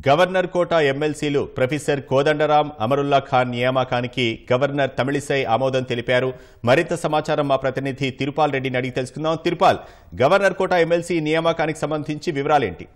governor కోట ఎమ్మెల్సీలు professor Kodandaram అమరుల్లా Khan నియామకానికి governor Tamilisai ఆమోదం తెలిపారు మరింత సమాచారం మా ప్రతినిధి తిరుపాల్ రెడ్డిని అడిగి తెలుసుకుందాం తిరుపాల్ గవర్నర్ కోట ఎమ్మెల్సీ నియామకానికి సంబంధించి వివరాలేంటి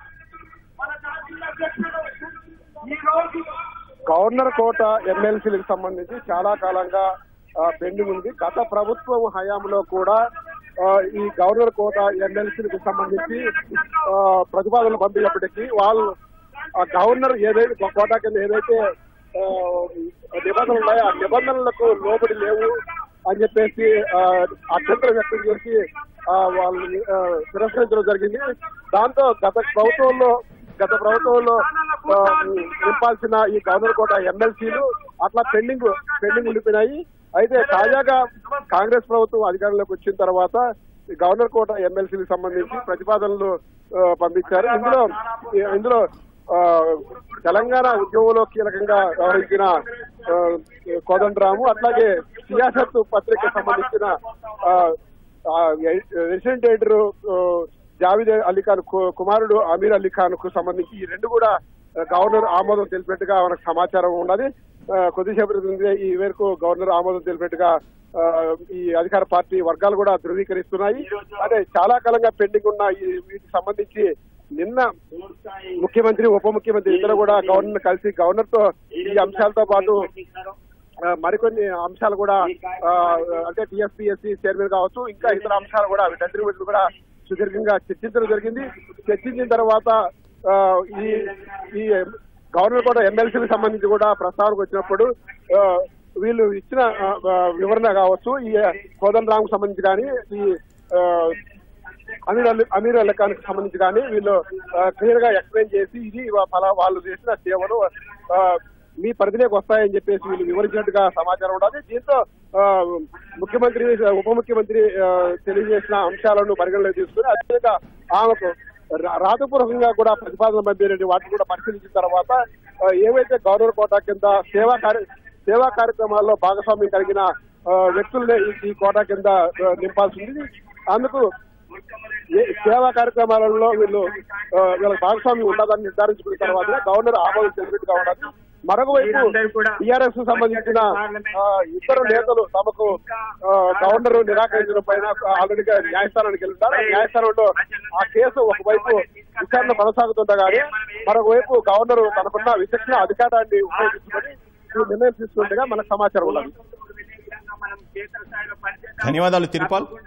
గవర్నర్ కోట ఎమ్మెల్సీలకు సంబంధించి చాలా కాలంగా ఆ, పెండింగ్ ఉంది గత ప్రభుత్వం హయాంలో కూడా ఆ, ఈ గవర్నర్ కోట ఎమ్మెల్సీలకు సంబంధించి ఆ, ప్రతిపాదనలు పంపినప్పటికీ వాళ్ళు ఆ గవర్నర్ ఏదైతే కోటా కింద ఏదైతే ఆ, నిబంధనలు ఉన్నాయో ఆ నిబంధనలకు లోబడి లేవు అని చెప్పేసి ఆ, అభ్యంతరం వ్యక్తం చేసి ఆ, వాళ్ళని ఆ, తిరస్కరించడం జరిగింది దాంతో గత ప్రభుత్వంలో గత ప్రభుత్వంలో ఆ, నింపాల్సిన ఈ గవర్నర్ కోట ఎమ్మెల్సీలు అట్లా పెండింగ్ పెండింగ్ ఉండిపోయినాయి అయితే తాజాగా కాంగ్రెస్ ప్రభుత్వం అధికారంలోకి వచ్చిన తర్వాత ఈ గవర్నర్ కోట ఎమ్మెల్సీలకు సంబంధించి ప్రతిపాదనలు ఆ, పంపించారు ఇందులో ఇందులో ఆ, తెలంగాణ ఉద్యమంలో కీలకంగా వ్యవహరించిన ఆ, కోదండరాము అట్లాగే సియాసత్ పత్రికకు సంబంధించిన ఆ, ఆ, రెసిడెంట్ ఎడిటర్ ఆ, జావిద్ అలీ ఖాన్ కు- కుమారుడు అమీర్ అలీ ఖాన్ కు సంబంధించి ఈ రెండు కూడా ఆ, గవర్నర్ ఆమోదం తెలిపినట్టుగా మనకు సమాచారం ఉన్నది ఆ, కొద్దిసేపటి క్రితమే ఈ మేరకు గవర్నర్ ఆమోదం తెలిపినట్టుగా ఆ, ఈ అధికార పార్టీ వర్గాలు కూడా ధృవీకరిస్తున్నాయి అంటే చాలా కాలంగా పెండింగ్ ఉన్న ఈ వీటికి సంబంధించి నిన్న ముఖ్యమంత్రి ఉప ముఖ్యమంత్రి ఇద్దరు కూడా గవర్నర్ కలిసి గవర్నర్ తో ఈ అంశాలతో పాటు ఆ, మరికొన్ని అంశాలు కూడా ఆ, అంటే టీఎస్పీఎస్సీ చైర్మన్ కావచ్చు ఇంకా ఇతర అంశాలు కూడా వీటందరి గురించి కూడా సుదీర్ఘంగా చర్చించడం జరిగింది చర్చించిన తర్వాత ఆ, ఈ ఈ గవర్నర్ కూడా ఎమ్మెల్సీకి సంబంధించి కూడా ప్రస్తావనకు వచ్చినప్పుడు ఆ, వీళ్ళు ఇచ్చిన ఆ, ఆ, వివరణ కావచ్చు ఈ కోదన్ రామ్కు సంబంధించి కానీ ఈ ఆ, అమీర్ అలీ అమీర్ అలీ ఖాన్ కి సంబంధించి కానీ వీళ్ళు క్లియర్ గా ఎక్స్ప్లెయిన్ చేసి ఇది వా- ఫలా వాళ్ళు చేసిన సేవలు ఆ, మీ పరిధిలోకి వస్తాయని చెప్పేసి వీళ్ళు వివరించినట్టుగా సమాచారం ఉండాలి దీంతో ఆ, ముఖ్యమంత్రి ఉప ముఖ్యమంత్రి ఆ, తెలియజేసిన అంశాలను పరిగణలోకి తీసుకుని అదేవిధంగా ఆమెకు రా- రాతపూర్వకంగా కూడా ప్రతిపాదన పంపినటువంటి వాటిని కూడా పరిశీలించిన తర్వాత ఆ, ఏవైతే గవర్నర్ కోటా కింద సేవా కార్య సేవా కార్యక్రమాల్లో భాగస్వామ్యం కలిగిన ఆ, వ్యక్తులనే ఈ- ఈ కోటా కింద ఆ, నింపాల్సి ఉంది అందుకు ఏ సేవా కార్యక్రమాలలో వీళ్ళు ఆ, వీళ్ళకి భాగస్వామ్యం ఉండదని నిర్ధారించుకున్న తర్వాత గవర్నర్ ఆమోదం తెలిపినట్టుగా ఉన్నది మరొక వైపు టీఆర్ఎస్ సంబంధించిన ఆ, ఇద్దరు నేతలు తమకు ఆ, గవర్నర్ నిరాకరించడం పైన ఆల్రెడీగా న్యాయస్థానానికి వెళ్తారు న్యాయస్థానంలో ఆ కేసు ఒకవైపు విచారణ కొనసాగుతుండగానే మరొక వైపు గవర్నర్ తనకున్న విచక్షణ అధికారాన్ని ఉపయోగించుకొని ఈ నిర్ణయం తీసుకున్నట్టుగా మనకు సమాచారం ఉన్నది ధన్యవాదాలు తిరుపాల్